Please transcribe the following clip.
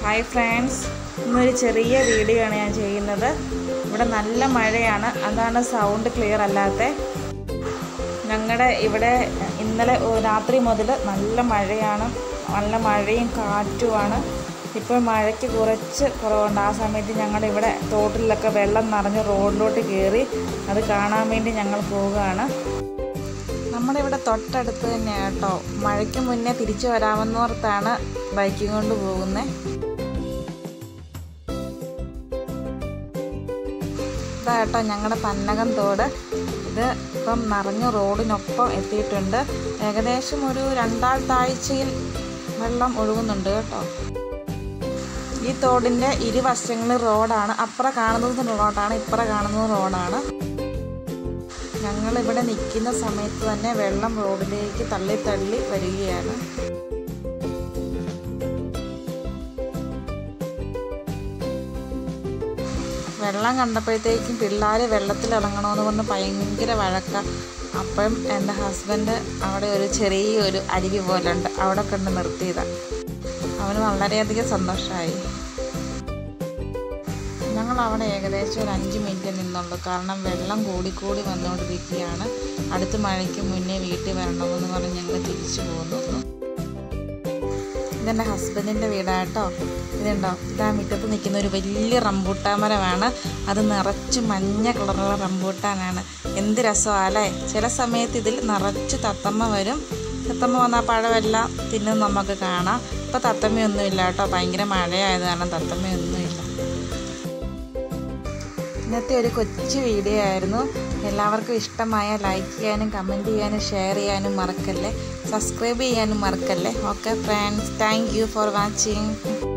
hi friends ഇന്നൊരു ചെറിയ video ആണ് ഞാൻ ചെയ്യുന്നത് ഇവിടെ നല്ല മഴയാണ് അതാണ് സൗണ്ട് ക്ലിയർ അല്ലാത്ത ഞങ്ങളുടെ ഇവിടെ ഇന്നലെ ഓ- രാത്രി മുതൽ നല്ല മഴയാണ് നല്ല മഴയും കാറ്റുമാണ് ഇപ്പോൾ മഴയ്ക്ക് കുറച്ച് കുറവുണ്ട് ആ സമയത്ത് ഞങ്ങളുടെ ഇവിടെ തോട്ടിലൊക്കെ വെള്ളം നിറഞ്ഞ് റോഡിലോട്ട് കയറി അത് കാണാൻ വേണ്ടി ഞങ്ങൾ പോവുകയാണ് നമ്മുടെ ഇവിടെ തൊട്ടടുത്ത് തന്നെയാണ് കേട്ടോ മഴയ്ക്ക് മുന്നേ തിരിച്ചു വരാമെന്നോർത്താണ് ബൈക്കും കൊണ്ട് പോകുന്നത് ഇതാ കേട്ടോ ഞങ്ങളുടെ പന്നകം തോട് ഇത് ഇപ്പം നിറഞ്ഞു റോഡിനൊപ്പം എത്തിയിട്ടുണ്ട് ഏകദേശം ഒരു രണ്ടാഴ്ചയിൽ വെള്ളം ഒഴുകുന്നുണ്ട് കേട്ടോ ഈ തോടിൻ്റെ ഇരുവശങ്ങളിൽ റോഡാണ് അപ്പുറം കാണുന്നത് റോഡാണ് ഇപ്പുറം കാണുന്നത് റോഡാണ് ഞങ്ങളിവിടെ നിൽക്കുന്ന സമയത്ത് തന്നെ വെള്ളം റോഡിലേക്ക് തള്ളി തള്ളി വരികയാണ് വെള്ളം കണ്ടപ്പോഴത്തേക്കും പിള്ളേർ വെള്ളത്തിൽ ഇറങ്ങണമെന്ന് പറഞ്ഞ് ഭയങ്കര വഴക്ക അപ്പം എൻ്റെ ഹസ്ബൻഡ് അവിടെ ഒരു ചെറിയൊരു അരുവി പോലെ ഉണ്ട് അവിടെ കൊണ്ട് നിർത്തിയതാണ് അവന് വളരെയധികം സന്തോഷമായി ഞങ്ങൾ അവിടെ ഏകദേശം ഒരു അഞ്ച് മിനിറ്റ് നിന്നുള്ളൂ കാരണം വെള്ളം കൂടിക്കൂടി വന്നുകൊണ്ടിരിക്കുകയാണ് അടുത്ത മഴയ്ക്ക് മുന്നേ വീട്ടിൽ വരണമെന്ന് പറഞ്ഞ് ഞങ്ങൾ തിരിച്ചു പോന്നു ഇതെൻ്റെ ഹസ്ബൻഡിൻ്റെ വീടാട്ടോ ഇതുണ്ടോ ഇതാ മുറ്റത്ത് നിൽക്കുന്ന ഒരു വലിയ റംബൂട്ടാൻ മരമാണ് അത് നിറച്ച് മഞ്ഞ കളറുള്ള റംബൂട്ടാനാണ് എന്ത് രസമാല്ലേ ചില സമയത്ത് ഇതിൽ നിറച്ച് തത്തമ്മ വരും തത്തമ്മ വന്ന ആ പഴമെല്ലാം തിന്നും നമുക്ക് കാണാം ഇപ്പോൾ തത്തമ്മയൊന്നുമില്ല കേട്ടോ ഭയങ്കര മഴയായത് കാരണം തത്തമ്മയൊന്നുമില്ല ഇന്നത്തെ ഒരു കൊച്ചു വീഡിയോ ആയിരുന്നു എല്ലാവർക്കും ഇഷ്ടമായ ലൈക്ക് ചെയ്യാനും കമൻറ്റ് ചെയ്യാനും ഷെയർ ചെയ്യാനും മറക്കല്ലേ സബ്സ്ക്രൈബ് ചെയ്യാനും മറക്കല്ലേ okay friends thank you for watching